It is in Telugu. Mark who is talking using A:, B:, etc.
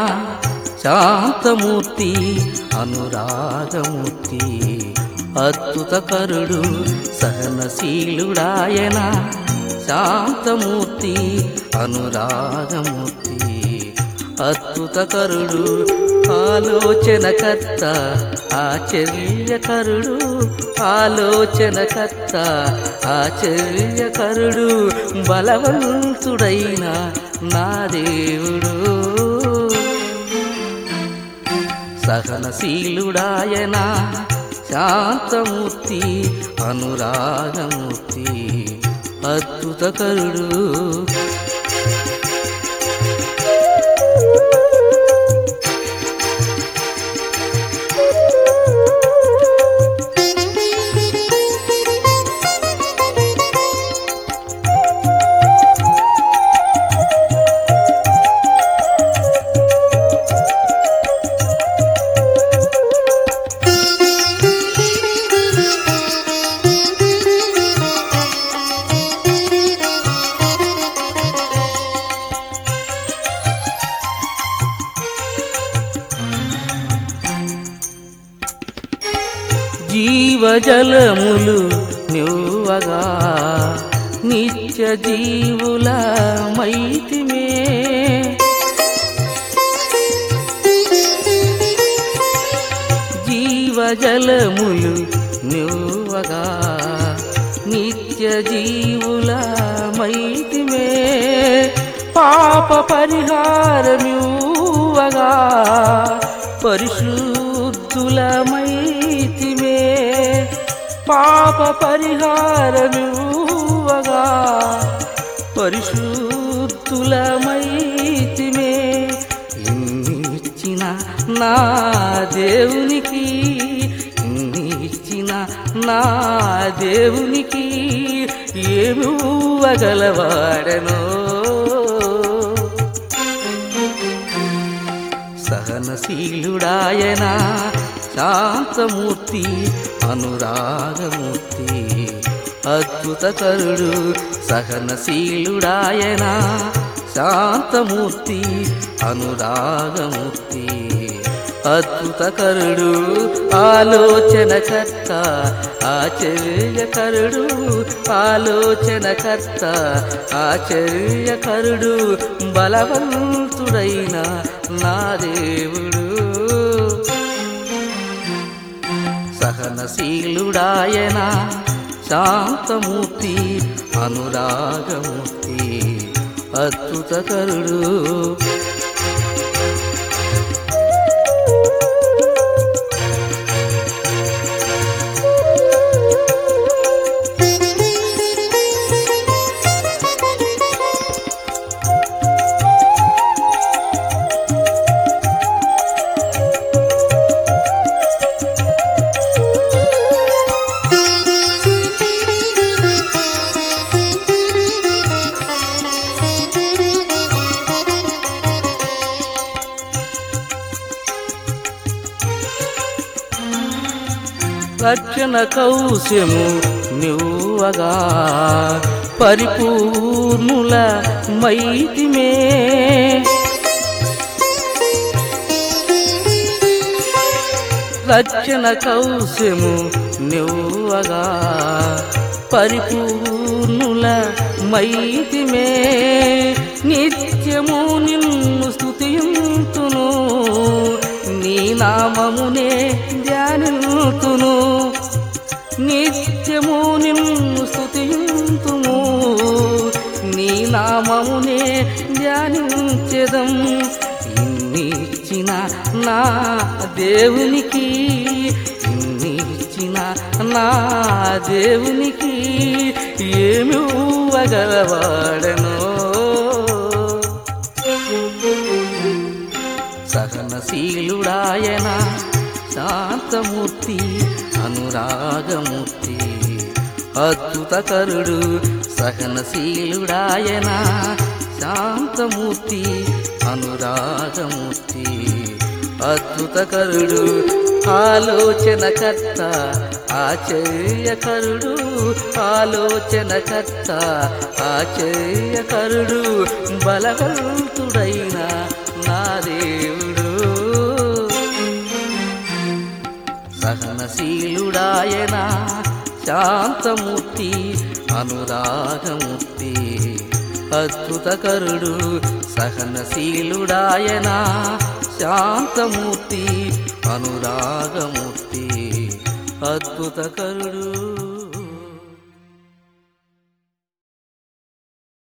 A: శాంతమూర్తి అనురాగమూర్తి అద్భుతకరుడు సహనశీలుడాయన శాంతమూర్తి అనురాగమూర్తి అద్భుతకరుడు ఆలోచనకర్త ఆశ్చర్యకరుడు ఆలోచనకర్త ఆశ్చర్యకరుడు బలవంతుడైన నా దేవుడు సహనశీలుడాయన శాంతమూర్తి అనురాగమూర్తి అద్భుతకరుడు జీవజలములు నువ్వగా నిత్య జీవుల మైతిమే జీవజలములు నువ్వగా నిత్య జీవుల మైతిమే పాప పరిహారమువగా పరిశుద్ధుల మైతిమే పాప పరిహారమువగా పరిశుద్ధుల మైతిమే ఇన్నిచ్చిన నా దేవునికి ఇన్నిచ్చిన నా దేవునికి ఏమి ఊవగలవాడనో సహనశీలుడాయన శాంతమూర్తి అనురాగమూర్తి అద్భుతకరుడు సహనశీలుడాయన శాంతమూర్తి అనురాగమూర్తి అద్భుతకరుడు ఆలోచనకర్త ఆశ్చర్యకరుడు ఆలోచనకర్త ఆశ్చర్యకరుడు బలవంతుడైన నా దేవుడు సహనశీలుడాయన శాంతమూర్తి అనురాగమూర్తి అద్భుతకరుడు రక్షణ కౌశము నువ్వగా పరిపూర్ణుల మైతిమే రక్షణ కౌశము నువ్వగా పరిపూర్ణుల మైతిమే నిత్యము నిన్ను స్తుతింతును నీ నామమునే ధ్యానింతును నిత్యము నిన్ను స్తుతింతుము నీ నామమునే ధ్యానించెదం ఇన్నిచ్చిన నా దేవునికి ఇన్నిచ్చిన నా దేవునికి ఏమి ఊవగలవాడనో సహనశీలుడాయన శాంతమూర్తి అనురాగమూర్తి అద్భుతకరుడు సహనశీలుడాయన శాంతమూర్తి అనురాగమూర్తి అద్భుతకరుడు ఆలోచనకర్త ఆశ్చర్యకరుడు ఆలోచనకర్త ఆశ్చర్యకరుడు బలవంతుడైన నా దేవుడు సహనశీలుడాయన శాంతమూర్తి అనురాగమూర్తి అద్భుతకరుడు సహనశీలుడాయన శాంతమూర్తి అనురాగమూర్తి అద్భుతకరుడు